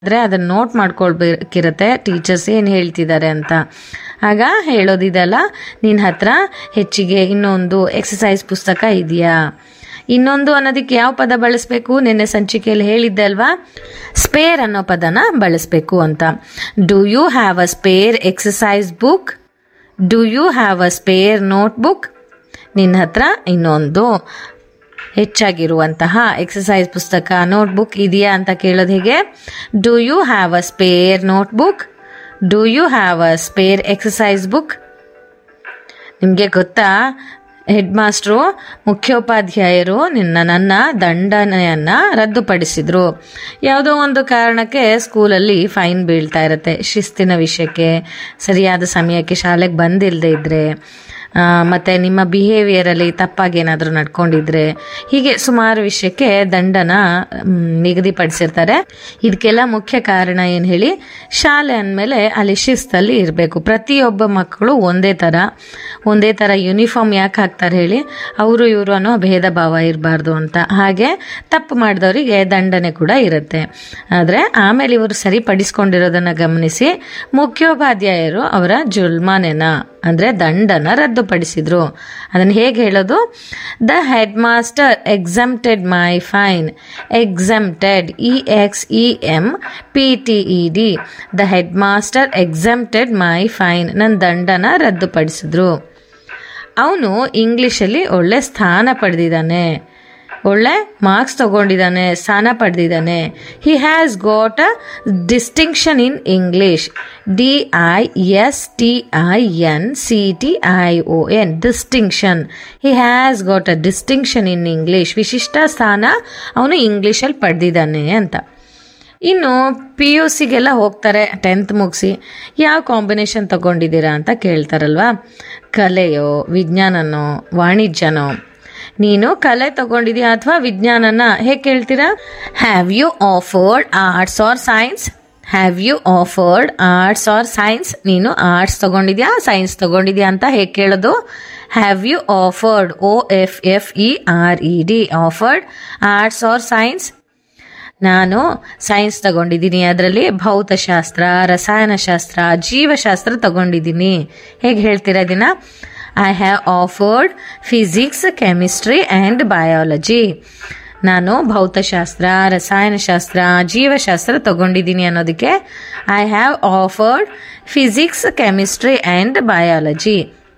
ಆದರೆ ಅದನ್ನು note ಮಾಡ್ಕೊಳ್ಬೇಕಿರತ್ತೆ teachers ಏನು ಹೇಳ್ತಿದ್ದಾರೆ ಅಂತ ಆಗ ಹೇಳೋದಿದೆಲ್ಲ ನಿನ್ನ ಹತ್ರ ಹೆಚ್ಚಿಗೆ ಇನ್ನೊಂದು ಎಕ್ಸಸೈಸ್ ಪುಸ್ತಕ ಇದೆಯಾ ಇನ್ನೊಂದು ಅನ್ನೋದಕ್ಕೆ ಯಾವ ಪದ ಬಳಸಬೇಕು ನಿನ್ನೆ ಸಂಚಿಕೆಯಲ್ಲಿ ಹೇಳಿದ್ದೆ ಅಲ್ವಾ ಸ್ಪೇರ್ ಅನ್ನೋ ಪದನ ಬಳಸಬೇಕು ಅಂತ do you have a spare exercise book do you have a spare notebook ನಿನ್ನ ಹತ್ರ ಇನ್ನೊಂದು ಹೆಚ್ಚಾಗಿರುವಂತಹ ಎಕ್ಸಸೈಸ್ ಪುಸ್ತಕ ನೋಟ್ಬುಕ್ ಇದೆಯಾ ಅಂತ ಕೇಳೋದು ಹೇಗೆ do you have a spare notebook do you have a spare exercise book ನಿಮಗೆ ಗೊತ್ತಾ ಹೆಡ್ ಮಾಸ್ಟ್ರು ಮುಖ್ಯೋಪಾಧ್ಯಾಯರು ನಿನ್ನ ನನ್ನ ದಂಡನೆಯನ್ನ ರದ್ದುಪಡಿಸಿದ್ರು ಯಾವುದೋ ಒಂದು ಕಾರಣಕ್ಕೆ ಸ್ಕೂಲಲ್ಲಿ ಫೈನ್ ಬೀಳ್ತಾ ಇರುತ್ತೆ ಶಿಸ್ತಿನ ವಿಷಯಕ್ಕೆ ಸರಿಯಾದ ಸಮಯಕ್ಕೆ ಶಾಲೆಗೆ ಬಂದಿಲ್ಲದೆ ಇದ್ರೆ ಆ, ಮತ್ತೆ ನಿಮ್ಮ ಬಿಹೇವಿಯರಲ್ಲಿ ತಪ್ಪಾಗಿ ಏನಾದರೂ ನಡ್ಕೊಂಡಿದ್ರೆ ಹೀಗೆ ಸುಮಾರು ವಿಷಯಕ್ಕೆ ದಂಡನ ಮ್, ನಿಗದಿಪಡಿಸಿರ್ತಾರೆ ಇದಕ್ಕೆಲ್ಲ ಮುಖ್ಯ ಕಾರಣ ಏನು ಹೇಳಿ ಶಾಲೆ ಅಂದಮೇಲೆ ಅಲ್ಲಿ ಶಿಸ್ತಲ್ಲಿ ಇರಬೇಕು ಪ್ರತಿಯೊಬ್ಬ ಮಕ್ಕಳು ಒಂದೇ ಥರ ಒಂದೇ ಥರ ಯೂನಿಫಾರ್ಮ್ ಯಾಕೆ ಹಾಕ್ತಾರೆ ಹೇಳಿ ಅವರು ಇವರು ಅನ್ನೋ ಭೇದ ಭಾವ ಇರಬಾರ್ದು ಅಂತ ಹಾಗೆ ತಪ್ಪು ಮಾಡಿದವರಿಗೆ ದಂಡನೆ ಕೂಡ ಇರುತ್ತೆ ಆದರೆ ಆಮೇಲೆ ಇವರು ಸರಿಪಡಿಸ್ಕೊಂಡಿರೋದನ್ನ ಗಮನಿಸಿ ಮುಖ್ಯೋಪಾಧ್ಯಾಯರು ಅವರ ಜುಲ್ಮಾನೆನ ಅಂದರೆ ದಂಡನ ರದ್ದುಪಡಿಸಿದ್ರು ಅದನ್ನು ಹೇಗೆ ಹೇಳೋದು the headmaster exempted my fine exempted E X E M P T E D the headmaster exempted my fine ನನ್ನ ದಂಡನ ರದ್ದುಪಡಿಸಿದ್ರು ಅವನು ಇಂಗ್ಲೀಷಲ್ಲಿ ಒಳ್ಳೆ ಸ್ಥಾನ ಪಡೆದಿದ್ದಾನೆ ಒಳ್ಳೆ ಮಾರ್ಕ್ಸ್ ತಗೊಂಡಿದ್ದಾನೆ ಸ್ಥಾನ ಪಡೆದಿದ್ದಾನೆ he has got a distinction in English D I S T I N C T I O N distinction he has got a distinction in English ವಿಶಿಷ್ಟ ಸ್ಥಾನ ಅವನು ಇಂಗ್ಲೀಷಲ್ಲಿ ಪಡೆದಿದ್ದಾನೆ ಅಂತ ಇನ್ನು ಪಿ ಯು ಸಿಗೆಲ್ಲ ಹೋಗ್ತಾರೆ ಟೆಂತ್ ಮುಗಿಸಿ ಯಾವ ಕಾಂಬಿನೇಷನ್ ತಗೊಂಡಿದ್ದೀರಾ ಅಂತ ಕೇಳ್ತಾರಲ್ವಾ ಕಲೆಯೋ ವಿಜ್ಞಾನನೋ ವಾಣಿಜ್ಯನೋ ನೀನು ಕಲೆ ತಗೊಂಡಿದ್ಯಾ ಅಥವಾ ವಿಜ್ಞಾನನ ಹೇಗೆ ಕೇಳ್ತೀರಾ have you offered arts or science have you offered arts or science ನೀನು ಆರ್ಟ್ಸ್ ತಗೊಂಡಿದ್ಯಾ ಸೈನ್ಸ್ ತಗೊಂಡಿದ್ಯಾ ಅಂತ ಹೇಗೆ ಕೇಳೋದು have you offered O F F E R E D offered arts or science ನಾನು ಸೈನ್ಸ್ ತಗೊಂಡಿದ್ದೀನಿ ಅದರಲ್ಲಿ ಭೌತಶಾಸ್ತ್ರ ರಸಾಯನಶಾಸ್ತ್ರ ಜೀವಶಾಸ್ತ್ರ ತಗೊಂಡಿದ್ದೀನಿ ಹೇಗೆ ಹೇಳ್ತೀರಾ ಇದನ್ನ I have offered physics chemistry and biology ನಾನು ಭೌತಶಾಸ್ತ್ರ ರಸಾಯನಶಾಸ್ತ್ರ ಜೀವಶಾಸ್ತ್ರ ತಗೊಂಡಿದ್ದೀನಿ ಅನ್ನೋದಕ್ಕೆ I have offered physics chemistry and biology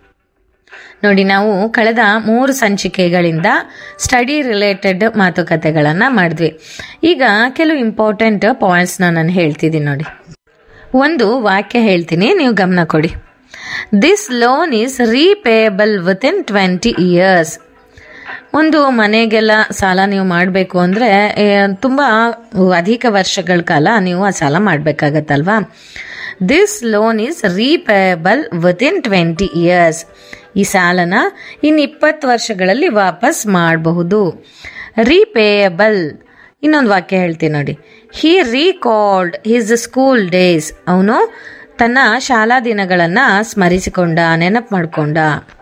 ನೋಡಿ ನಾವು ಕಳೆದ ಮೂರು ಸಂಚಿಕೆಗಳಿಂದ ಸ್ಟಡಿ ರಿಲೇಟೆಡ್ ಮಾತುಕತೆಗಳನ್ನು ಮಾಡಿದ್ವಿ ಈಗ ಕೆಲವು ಇಂಪಾರ್ಟೆಂಟ್ ಪಾಯಿಂಟ್ಸ್ನ ನಾನು ಹೇಳ್ತಿದ್ದೀನಿ ನೋಡಿ ಒಂದು ವಾಕ್ಯ ಹೇಳ್ತೀನಿ ನೀವು ಗಮನ ಕೊಡಿ this loan is repayable within twenty years ಒಂದು ಮನೆಗೆಲ್ಲ ಸಾಲ ನೀವು ಮಾಡಬೇಕು ಅಂದರೆ ತುಂಬ ಅಧಿಕ ವರ್ಷಗಳ ಕಾಲ ನೀವು ಆ ಸಾಲ ಮಾಡಬೇಕಾಗತ್ತಲ್ವಾ this loan is repayable within twenty years ಈ ಸಾಲನ ಇನ್ನು ಇಪ್ಪತ್ತು ವರ್ಷಗಳಲ್ಲಿ ವಾಪಸ್ ಮಾಡಬಹುದು ರೀಪೇಯಬಲ್ ಇನ್ನೊಂದು ವಾಕ್ಯ ಹೇಳ್ತೀನಿ ನೋಡಿ he recalled his school days ಅವನು ತನ್ನ ಶಾಲಾ ದಿನಗಳನ್ನು ಸ್ಮರಿಸಿಕೊಂಡ ನೆನಪು ಮಾಡಿಕೊಂಡ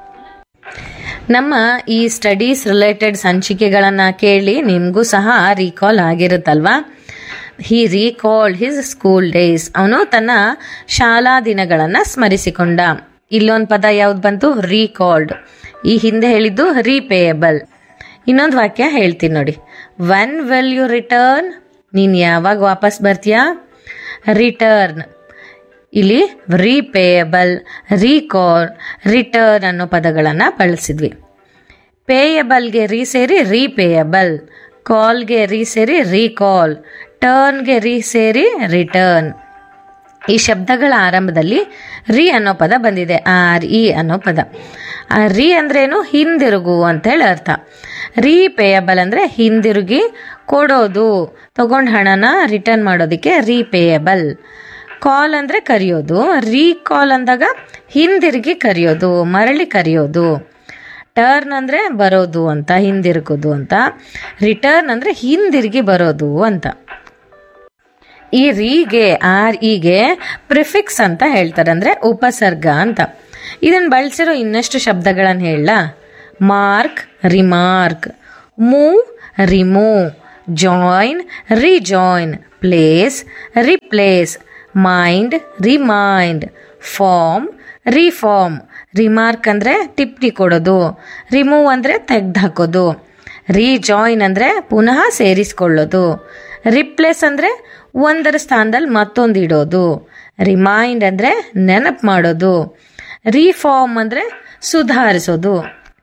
ನಮ್ಮ ಈ ಸ್ಟಡೀಸ್ ರಿಲೇಟೆಡ್ ಸಂಚಿಕೆಗಳನ್ನು ಕೇಳಿ ನಿಮಗೂ ಸಹ ರೀಕಾಲ್ ಆಗಿರುತ್ತಲ್ವಾ he recalled his school days ಅವನು ತನ್ನ ಶಾಲಾ ದಿನಗಳನ್ನು ಸ್ಮರಿಸಿಕೊಂಡ ಇಲ್ಲೊಂದು ಪದ ಯಾವ್ದು ಬಂತು ರೀಕಾಲ್ಡ್ ಈ ಹಿಂದೆ ಹೇಳಿದ್ದು ರೀಪೇಯಬಲ್ ಇನ್ನೊಂದು ವಾಕ್ಯ ಹೇಳ್ತೀನಿ ನೋಡಿ ವೆನ್ ವಿಲ್ ಯು ರಿಟರ್ನ್ ನೀನು ಯಾವಾಗ ವಾಪಸ್ ಬರ್ತೀಯಾ ರಿಟರ್ನ್ ಇಲ್ಲಿ ರೀಪೇಯಬಲ್ ರೀಕಾಲ್ ರಿಟರ್ನ್ ಅನ್ನೋ ಪದಗಳನ್ನು ಬಳಸಿದ್ವಿ ಪೇಯಬಲ್ಗೆ ರೀ ಸೇರಿ ರೀಪೇಯಬಲ್ ಕಾಲ್ಗೆ ರೀ ಸೇರಿ ರೀಕಾಲ್ ಟರ್ನ್ಗೆ ರೀ ಸೇರಿ ರಿಟರ್ನ್ ಈ ಶಬ್ದಗಳ ಆರಂಭದಲ್ಲಿ ರಿ ಅನ್ನೋ ಪದ ಬಂದಿದೆ ಆರ್ ಇ ಅನ್ನೋ ಪದ ಆ ರಿ ಅಂದ್ರೇನು ಹಿಂದಿರುಗು ಅಂತೇಳಿ ಅರ್ಥ ರೀಪೇಯಬಲ್ ಅಂದರೆ ಹಿಂದಿರುಗಿ ಕೊಡೋದು ತಗೊಂಡ ಹಣನ ರಿಟರ್ನ್ ಮಾಡೋದಕ್ಕೆ ರೀಪೇಯಬಲ್ ಕಾಲ್ ಅಂದರೆ ಕರೆಯೋದು ರೀಕಾಲ್ ಅಂದಾಗ ಹಿಂದಿರುಗಿ ಕರೆಯೋದು ಮರಳಿ ಕರೆಯೋದು ಟರ್ನ್ ಅಂದರೆ ಬರೋದು ಅಂತ ಹಿಂದಿರುಗೋದು ಅಂತ ರಿಟರ್ನ್ ಅಂದರೆ ಹಿಂದಿರುಗಿ ಬರೋದು ಅಂತ ಈ ರೀಗೆ ಆರ್ ಇಗೆ ಪ್ರಿಫಿಕ್ಸ್ ಅಂತ ಹೇಳ್ತಾರೆ ಅಂದರೆ ಉಪಸರ್ಗ ಅಂತ ಇದನ್ನು ಬಳಸಿರೋ ಇನ್ನಷ್ಟು ಶಬ್ದಗಳನ್ನು ಹೇಳ mark remark move remove join rejoin place replace mind remind form reform remark ಅಂದರೆ ಟಿಪ್ಪಣಿ ಕೊಡೋದು ರಿಮೂವ್ ಅಂದರೆ ತೆಗ್ದು ರೀಜಾಯಿನ್ ಅಂದರೆ ಪುನಃ ಸೇರಿಸ್ಕೊಳ್ಳೋದು ರಿಪ್ಲೇಸ್ ಅಂದರೆ ಒಂದರ ಸ್ಥಾನದಲ್ಲಿ ಮತ್ತೊಂದು ಇಡೋದು ರಿಮೈಂಡ್ ಅಂದರೆ ನೆನಪು ಮಾಡೋದು ರೀಫಾರ್ಮ್ ಅಂದರೆ ಸುಧಾರಿಸೋದು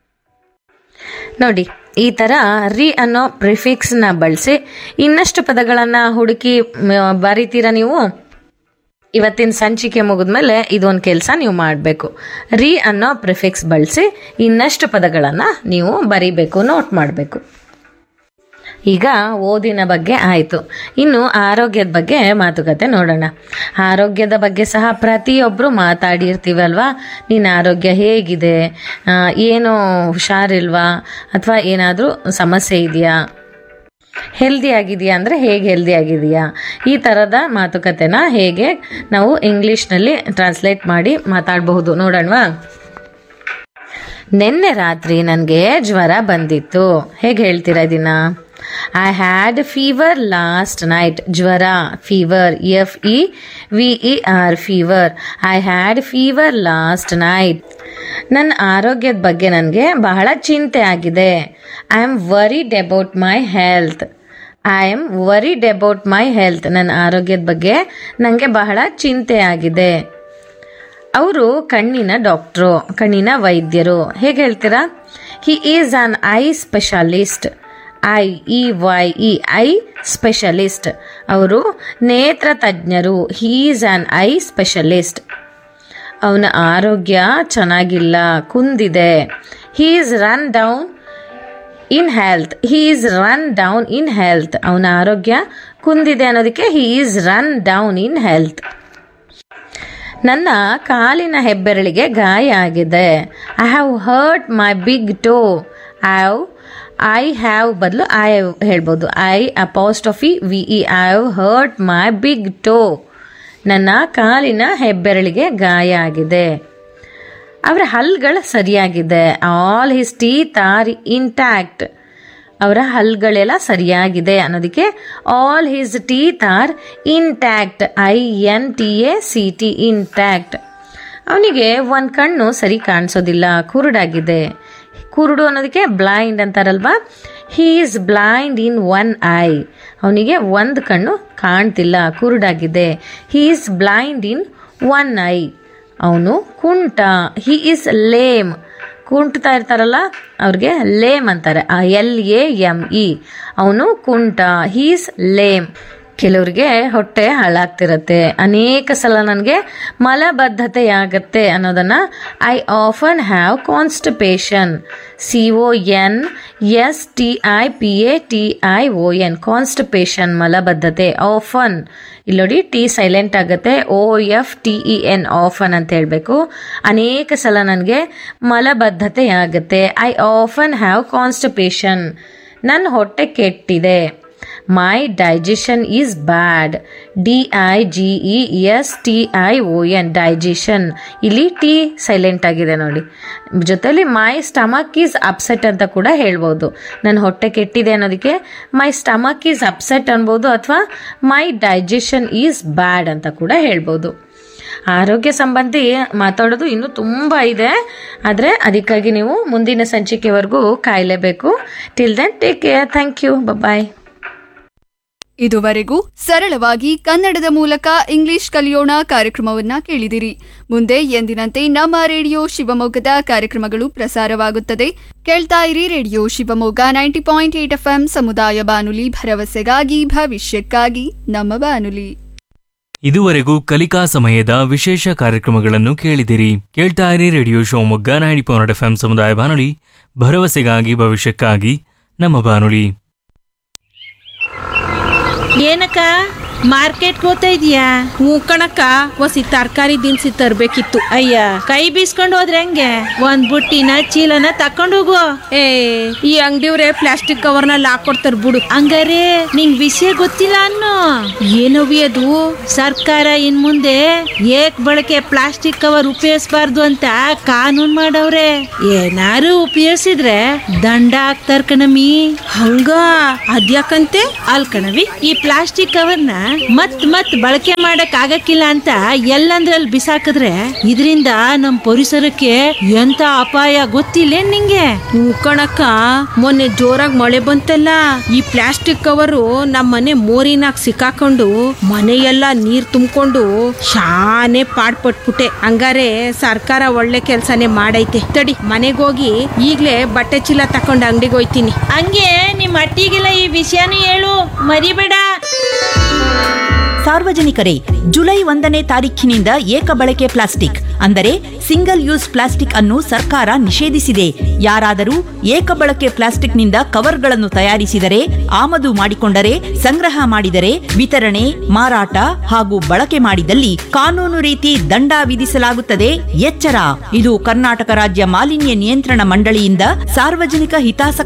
ನೋಡಿ ಈ ಥರ ರಿ ಅನ್ನೋ ಪ್ರಿಫಿಕ್ಸ್ನ ಬಳಸಿ ಇನ್ನಷ್ಟು ಪದಗಳನ್ನು ಹುಡುಕಿ ಮ- ಬರೀತೀರಾ ನೀವು ಇವತ್ತಿನ ಸಂಚಿಕೆ ಮುಗಿದ್ಮೇಲೆ ಇದೊಂದು ಕೆಲಸ ನೀವು ಮಾಡಬೇಕು ರಿ ಅನ್ನೋ ಪ್ರಿಫಿಕ್ಸ್ ಬಳಸಿ ಇನ್ನಷ್ಟು ಪದಗಳನ್ನು ನೀವು ಬರೀಬೇಕು ನೋಟ್ ಮಾಡಬೇಕು ಈಗ ಓದಿನ ಬಗ್ಗೆ ಆಯಿತು ಇನ್ನು ಆರೋಗ್ಯದ ಬಗ್ಗೆ ಮಾತುಕತೆ ನೋಡೋಣ ಆರೋಗ್ಯದ ಬಗ್ಗೆ ಸಹ ಪ್ರತಿಯೊಬ್ಬರು ಮಾತಾಡಿರ್ತೀವಲ್ವಾ ನಿನ್ನ ಆರೋಗ್ಯ ಹೇಗಿದೆ ಆ, ಏನು ಹುಷಾರಿಲ್ವಾ ಅಥವಾ ಏನಾದರೂ ಸಮಸ್ಯೆ ಇದೆಯಾ ಹೆಲ್ದಿ ಆಗಿದೆಯಾ ಅಂದರೆ ಹೇಗೆ ಹೆಲ್ದಿ ಆಗಿದೆಯಾ ಈ ಥರದ ಮಾತುಕತೆನ ಹೇಗೆ ನಾವು ಇಂಗ್ಲೀಷ್ನಲ್ಲಿ ಟ್ರಾನ್ಸ್ಲೇಟ್ ಮಾಡಿ ಮಾತಾಡಬಹುದು ನೋಡೋಣವಾ ನಿನ್ನೆ ರಾತ್ರಿ ನನಗೆ ಜ್ವರ ಬಂದಿತ್ತು ಹೇಗೆ ಹೇಳ್ತೀರಾ ಇದನ್ನ I had fever last night ಜ್ವರ fever F E V E R fever I had fever last night ನನ್ನ ಆರೋಗ್ಯದ ಬಗ್ಗೆ ನನಗೆ ಬಹಳ ಚಿಂತೆ ಆಗಿದೆ I am worried about my health I am worried about my health ನನ್ನ ಆರೋಗ್ಯದ ಬಗ್ಗೆ ನನಗೆ ಬಹಳ ಚಿಂತೆ ಆಗಿದೆ ಅವರು ಕಣ್ಣಿನ ಡಾಕ್ಟ್ರು ಕಣ್ಣಿನ ವೈದ್ಯರು ಹೇಗೆ ಹೇಳ್ತೀರಾ he is an eye specialist eye E Y E eye specialist ಅವರು ನೇತ್ರ ತಜ್ಞರು he is an eye specialist ಅವನ ಆರೋಗ್ಯ ಚೆನ್ನಾಗಿಲ್ಲ ಕುಂದಿದೆ he is run down in health he is run down in health ಅವನ ಆರೋಗ್ಯ ಕುಂದಿದೆ ಅನ್ನೋದಕ್ಕೆ he is run down in health ನನ್ನ ಕಾಲಿನ ಹೆಬ್ಬೆರಳಿಗೆ ಗಾಯ ಆಗಿದೆ I have hurt my big toe have I have ಬದಲು ಐ ಹೇಳ್ಬೋದು I apostrophe V E I have hurt my big toe ನನ್ನ ಕಾಲಿನ ಹೆಬ್ಬೆರಳಿಗೆ ಗಾಯ ಆಗಿದೆ ಅವರ ಹಲ್ಗಳು ಸರಿಯಾಗಿದೆ all his teeth are intact ಅವರ ಹಲ್ಗಳೆಲ್ಲ ಸರಿಯಾಗಿದೆ ಅನ್ನೋದಕ್ಕೆ all his teeth are intact I N T A C T intact ಅವನಿಗೆ ಒಂದು ಕಣ್ಣು ಸರಿ ಕಾಣಿಸೋದಿಲ್ಲ ಕುರುಡಾಗಿದೆ ಕುರುಡು ಅನ್ನೋದಕ್ಕೆ ಬ್ಲೈಂಡ್ ಅಂತಾರಲ್ವಾ he is blind in one eye ಅವನಿಗೆ ಒಂದು ಕಣ್ಣು ಕಾಣ್ತಿಲ್ಲ ಕುರುಡಾಗಿದೆ he is blind in one eye ಅವನು ಕುಂಟ ಹಿ ಈಸ್ ಲೇಮ್ ಕುಂಟ್ತಾ ಇರ್ತಾರಲ್ಲ ಅವ್ರಿಗೆ ಲೇಮ್ ಅಂತಾರೆ ಎಲ್ ಎ ಎಮ್ ಇ ಅವನು ಕುಂಟ ಹೀಸ್ ಲೇಮ್ ಕೆಲವ್ರಿಗೆ ಹೊಟ್ಟೆ ಹಾಳಾಗ್ತಿರತ್ತೆ ಅನೇಕ ಸಲ ನನಗೆ ಮಲಬದ್ಧತೆಯಾಗತ್ತೆ ಅನ್ನೋದನ್ನ I often have constipation C O N S T I P A T I O N constipation ಮಲಬದ್ಧತೆ ಆಫನ್ ಇಲ್ಲಿ ನೋಡಿ ಟಿ ಸೈಲೆಂಟ್ ಆಗುತ್ತೆ O F T E N often ಅಂತ ಹೇಳಬೇಕು ಅನೇಕ ಸಲ ನನಗೆ ಮಲಬದ್ಧತೆ ಆಗುತ್ತೆ ಐ ಆಫನ್ ಹ್ಯಾವ್ ಕಾನ್ಸ್ಟಿಪೇಷನ್ ನನ್ನ ಹೊಟ್ಟೆ ಕೆಟ್ಟಿದೆ my digestion is bad D I G E S T I O N digestion ಇಲ್ಲಿ ಟಿ ಸೈಲೆಂಟ್ ಆಗಿದೆ ನೋಡಿ ಜೊತೆಲಿ ಮೈ ಸ್ಟಮಕ್ ಈಸ್ ಅಪ್ಸೆಟ್ ಅಂತ ಕೂಡ ಹೇಳ್ಬೋದು ನನ್ನ ಹೊಟ್ಟೆ ಕೆಟ್ಟಿದೆ ಅನ್ನೋದಕ್ಕೆ ಮೈ ಸ್ಟಮಕ್ ಈಸ್ ಅಪ್ಸೆಟ್ ಅನ್ಬೋದು ಅಥವಾ ಮೈ ಡೈಜೆಷನ್ ಈಸ್ ಬ್ಯಾಡ್ ಅಂತ ಕೂಡ ಹೇಳ್ಬೋದು ಆರೋಗ್ಯ ಸಂಬಂಧಿ ಮಾತಾಡೋದು ಇನ್ನೂ ತುಂಬ ಇದೆ ಆದರೆ ಅದಕ್ಕಾಗಿ ನೀವು ಮುಂದಿನ ಸಂಚಿಕೆವರೆಗೂ ಕಾಯಲೇಬೇಕು till then take care thank you bye ಇದುವರೆಗೂ ಸರಳವಾಗಿ ಕನ್ನಡದ ಮೂಲಕ ಇಂಗ್ಲಿಷ್ ಕಲಿಯೋಣ ಕಾರ್ಯಕ್ರಮವನ್ನ ಕೇಳಿದಿರಿ ಮುಂದೆ ಎಂದಿನಂತೆ ನಮ್ಮ ರೇಡಿಯೋ ಶಿವಮೊಗ್ಗದ ಕಾರ್ಯಕ್ರಮಗಳು ಪ್ರಸಾರವಾಗುತ್ತದೆ ಕೇಳ್ತಾ ಇರಿ radio Shivamogga ninety point eight F ಸಮುದಾಯ ಬಾನುಲಿ ಭರವಸೆಗಾಗಿ ಭವಿಷ್ಯಕ್ಕಾಗಿ ನಮ್ಮ ಬಾನುಲಿ ಇದುವರೆಗೂ ಕಲಿಕಾ ಸಮಯದ ವಿಶೇಷ ಕಾರ್ಯಕ್ರಮಗಳನ್ನು ಕೇಳಿದಿರಿ ಕೇಳ್ತಾ ಇರಿ radio Shivamogga ninety point F ಸಮುದಾಯ ಬಾನುಲಿ ಭರವಸೆಗಾಗಿ ಭವಿಷ್ಯಕ್ಕಾಗಿ ನಮ್ಮ ಬಾನುಲಿ ಏನಕ್ಕ ಮಾರ್ಕೆಟ್ ಹೋಗ್ತಾ ಇದೀಯಾ ಹ್ಞೂ ಕಣಕ್ಕ ಒಸಿ ತರಕಾರಿ ದಿನಸಿ ತರ್ಬೇಕಿತ್ತು ಅಯ್ಯ ಕೈ ಬೀಸ್ಕೊಂಡು ಹೋದ್ರೆ ಹೆಂಗೆ ಒಂದ್ ಬುಟ್ಟಿನ ಚೀಲನ ತಕೊಂಡು ಹೋಗು ಏ ಈ ಅಂಗಡಿಯವ್ರೆ ಪ್ಲಾಸ್ಟಿಕ್ ಕವರ್ನಲ್ಲಿ ಹಾಕೊಡ್ತಾರ ಬಿಡು ಹಂಗಾರೆ ನಿಂಗ್ ವಿಷಯ ಗೊತ್ತಿಲ್ಲ ಅನ್ನು ಏನವಿ ಅದು ಸರ್ಕಾರ ಇನ್ ಮುಂದೆ ಏಕ್ ಬಳಕೆ ಪ್ಲಾಸ್ಟಿಕ್ ಕವರ್ ಉಪಯೋಗಿಸಬಾರ್ದು ಅಂತ ಕಾನೂನ್ ಮಾಡವ್ರೆ ಏನಾರು ಉಪಯೋಗಿಸಿದ್ರೆ ದಂಡ ಹಾಕ್ತಾರ ಕಣಮಿ ಹಂಗ ಅದ್ಯಾಕಂತೆ ಅಲ್ ಕಣವಿ ಈ ಪ್ಲಾಸ್ಟಿಕ್ ಕವರ್ನ ಮತ್ ಮತ್ ಬಳಕೆ ಮಾಡಕ್ ಆಗಕ್ಕಿಲ್ಲ ಅಂತ ಎಲ್ಲಂದ್ರಲ್ಲಿ ಬಿಸಾಕಿದ್ರೆ ಇದರಿಂದ ನಮ್ ಪರಿಸರಕ್ಕೆ ಎಂತ ಅಪಾಯ ಗೊತ್ತಿಲ್ಲ ನಿಂಗೆ ಹ್ಞೂ ಕಣಕ್ಕ ಮೊನ್ನೆ ಜೋರಾಗಿ ಮಳೆ ಬಂತಲ್ಲ ಈ ಪ್ಲಾಸ್ಟಿಕ್ ಕವರು ನಮ್ಮ ಮನೆ ಮೋರಿನಾಗ ಸಿಕ್ಕಾಕೊಂಡು ಮನೆಯೆಲ್ಲ ನೀರ್ ತುಂಬಿಕೊಂಡು ಶಾನೆ ಪಾಡ್ಪಟ್ಬಿಟ್ಟೆ ಹಂಗಾರೆ ಸರ್ಕಾರ ಒಳ್ಳೆ ಕೆಲ್ಸನೇ ಮಾಡೈತೆ ತಡಿ ಮನೆಗೋಗಿ ಈಗ್ಲೇ ಬಟ್ಟೆ ಚೀಲ ತಕೊಂಡು ಅಂಗಡಿಗೆ ಹೋಯ್ತೀನಿ ಹಂಗೆ ನಿಮ್ ಅಟ್ಟಿಗೆಲ್ಲ ಈ ವಿಷಯನೂ ಹೇಳು ಮರಿಬೇಡ ಸಾರ್ವಜನಿಕರೇ ಜುಲೈ ಒಂದನೇ ತಾರೀಖಿನಿಂದ ಏಕ ಬಳಕೆ ಪ್ಲಾಸ್ಟಿಕ್ ಅಂದರೆ ಸಿಂಗಲ್ ಯೂಸ್ ಪ್ಲಾಸ್ಟಿಕ್ ಅನ್ನು ಸರ್ಕಾರ ನಿಷೇಧಿಸಿದೆ ಯಾರಾದರೂ ಏಕ ಬಳಕೆ ಪ್ಲಾಸ್ಟಿಕ್ನಿಂದ ಕವರ್ಗಳನ್ನು ತಯಾರಿಸಿದರೆ ಆಮದು ಮಾಡಿಕೊಂಡರೆ ಸಂಗ್ರಹ ಮಾಡಿದರೆ ವಿತರಣೆ ಮಾರಾಟ ಹಾಗೂ ಬಳಕೆ ಮಾಡಿದಲ್ಲಿ ಕಾನೂನು ರೀತಿ ದಂಡ ವಿಧಿಸಲಾಗುತ್ತದೆ ಎಚ್ಚರ ಇದು ಕರ್ನಾಟಕ ರಾಜ್ಯ ಮಾಲಿನ್ಯ ನಿಯಂತ್ರಣ ಮಂಡಳಿಯಿಂದ ಸಾರ್ವಜನಿಕ ಹಿತಾಸಕ್ತಿ